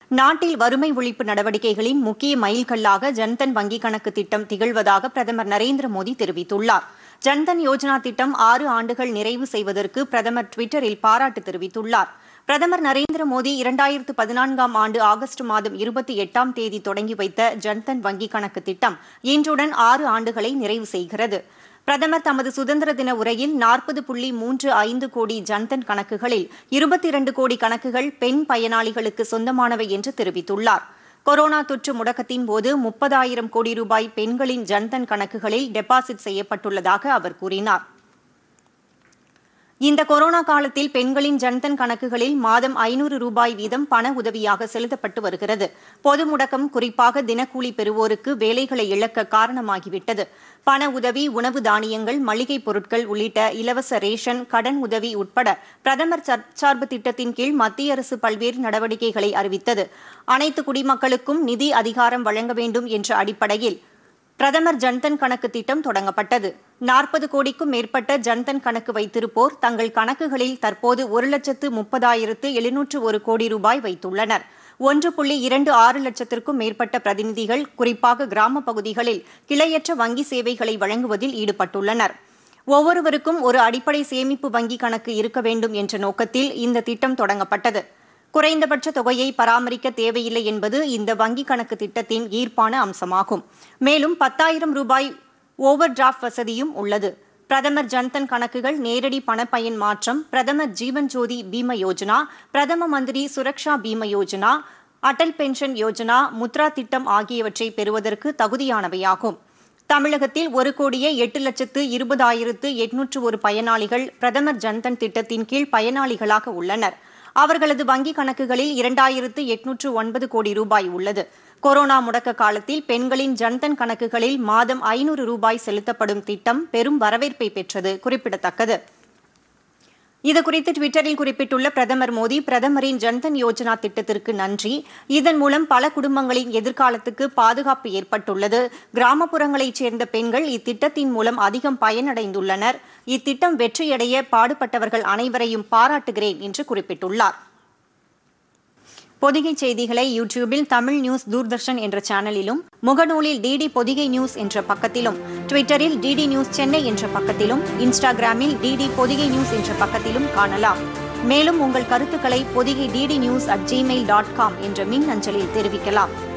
நாட்டில் வறுமை ஒழிப்பு நடவடிக்கைகளின் முக்கிய மைல்கல்லாக ஜன்தன் வங்கிக் கணக்கு திட்டம் திகழ்வதாக பிரதமர் நரேந்திர மோடி தெரிவித்துள்ளார் ஜன்தன் யோஜனா திட்டம் ஆறு ஆண்டுகள் நிறைவு செய்வதற்கு பிரதமர் டுவிட்டரில் பாராட்டு தெரிவித்துள்ளார் பிரதமர் நரேந்திர மோடி இரண்டாயிரத்து பதினான்காம் ஆண்டு ஆகஸ்ட் மாதம் இருபத்தி எட்டாம் தேதி தொடங்கி வைத்த ஜன்தன் வங்கிக் கணக்கு திட்டம் இன்றுடன் ஆறு ஆண்டுகளை நிறைவு செய்கிறது பிரதமர் தமது சுதந்திர தின உரையில் நாற்பது புள்ளி மூன்று ஐந்து கோடி ஜன்தன் கணக்குகளில் இருபத்தி இரண்டு கோடி கணக்குகள் பெண் பயனாளிகளுக்கு சொந்தமானவை என்று தெரிவித்துள்ளார் கொரோனா தொற்று முடக்கத்தின் போது முப்பதாயிரம் கோடி ரூபாய் பெண்களின் ஜன்தன் கணக்குகளில் டெபாசிட் செய்யப்பட்டுள்ளதாக அவர் கூறினார் இந்த கொரோனா காலத்தில் பெண்களின் ஜன்தன் கணக்குகளில் மாதம் ஐநூறு ரூபாய் வீதம் பண உதவியாக செலுத்தப்பட்டு வருகிறது பொது முடக்கம் குறிப்பாக தினக்கூலி பெறுவோருக்கு வேலைகளை இழக்க காரணமாகிவிட்டது பண உதவி உணவு தானியங்கள் மளிகை பொருட்கள் உள்ளிட்ட இலவச ரேஷன் கடன் உதவி உட்பட பிரதமர் தற்சார்பு திட்டத்தின் கீழ் மத்திய அரசு பல்வேறு நடவடிக்கைகளை அறிவித்தது அனைத்து குடிமக்களுக்கும் நிதி அதிகாரம் வழங்க வேண்டும் என்ற அடிப்படையில் பிரதமர் ஜன்தன் கணக்கு திட்டம் தொடங்கப்பட்டது நாற்பது கோடிக்கும் மேற்பட்ட ஜன்தன் கணக்கு வைத்திருப்போர் தங்கள் கணக்குகளில் தற்போது ஒரு லட்சத்து முப்பதாயிரத்து எழுநூற்று ஒரு கோடி ரூபாய் வைத்துள்ளனர் ஒன்று புள்ளி இரண்டு ஆறு லட்சத்திற்கும் மேற்பட்ட பிரதிநிதிகள் குறிப்பாக கிராம பகுதிகளில் கிளையற்ற வங்கி சேவைகளை வழங்குவதில் ஈடுபட்டுள்ளனர் ஒவ்வொருவருக்கும் ஒரு அடிப்படை சேமிப்பு வங்கி கணக்கு இருக்க வேண்டும் என்ற நோக்கத்தில் இந்த திட்டம் தொடங்கப்பட்டது குறைந்தபட்ச தொகையை பராமரிக்க தேவையில்லை என்பது இந்த வங்கிக் கணக்கு திட்டத்தின் ஈர்ப்பான அம்சமாகும் மேலும் பத்தாயிரம் ரூபாய் ஓவர் டிராஃப்ட் வசதியும் உள்ளது பிரதமர் ஜன்தன் கணக்குகள் நேரடி பணப்பயன் மாற்றம் பிரதமர் ஜீவன் ஜோதி பீம யோஜனா பிரதம மந்திரி சுரக்ஷா பீம யோஜனா அடல் பென்ஷன் யோஜனா முத்ரா திட்டம் ஆகியவற்றை பெறுவதற்கு தகுதியானவையாகும் தமிழகத்தில் ஒரு கோடியே எட்டு லட்சத்து இருபதாயிரத்து எட்நூற்று ஒரு பயனாளிகள் பிரதமர் ஜன்தன் திட்டத்தின் கீழ் பயனாளிகளாக உள்ளனர் அவர்களது வங்கிக் கணக்குகளில் இரண்டாயிரத்து எட்நூற்று ஒன்பது கோடி ரூபாய் உள்ளது கொரோனா முடக்க காலத்தில் பெண்களின் ஜன்தன் கணக்குகளில் மாதம் ஐநூறு ரூபாய் செலுத்தப்படும் திட்டம் பெரும் வரவேற்பை பெற்றது குறிப்பிடத்தக்கது இதுகுறித்து டுவிட்டரில் குறிப்பிட்டுள்ள பிரதமர் மோடி பிரதமரின் ஜன்தன் யோஜனா திட்டத்திற்கு நன்றி இதன் மூலம் பல குடும்பங்களின் எதிர்காலத்துக்கு பாதுகாப்பு ஏற்பட்டுள்ளது கிராமப்புறங்களைச் சேர்ந்த பெண்கள் இத்திட்டத்தின் மூலம் அதிகம் பயனடைந்துள்ளனர் இத்திட்டம் வெற்றியடைய பாடுபட்டவர்கள் அனைவரையும் பாராட்டுகிறேன் என்று குறிப்பிட்டுள்ளார் பொதிகை செய்திகளை யூடியூபில் தமிழ் நியூஸ் தூர்தர்ஷன் என்ற சேனலிலும் முகநூலில் டிடி பொதிகை நியூஸ் என்ற பக்கத்திலும் ட்விட்டரில் டிடி நியூஸ் சென்னை என்ற பக்கத்திலும் இன்ஸ்டாகிராமில் டிடி பொதிகை நியூஸ் என்ற பக்கத்திலும் காணலாம் மேலும் உங்கள் கருத்துக்களை Podhigai DD news at Gmail dot com என்ற மின் அஞ்சலில் தெரிவிக்கலாம்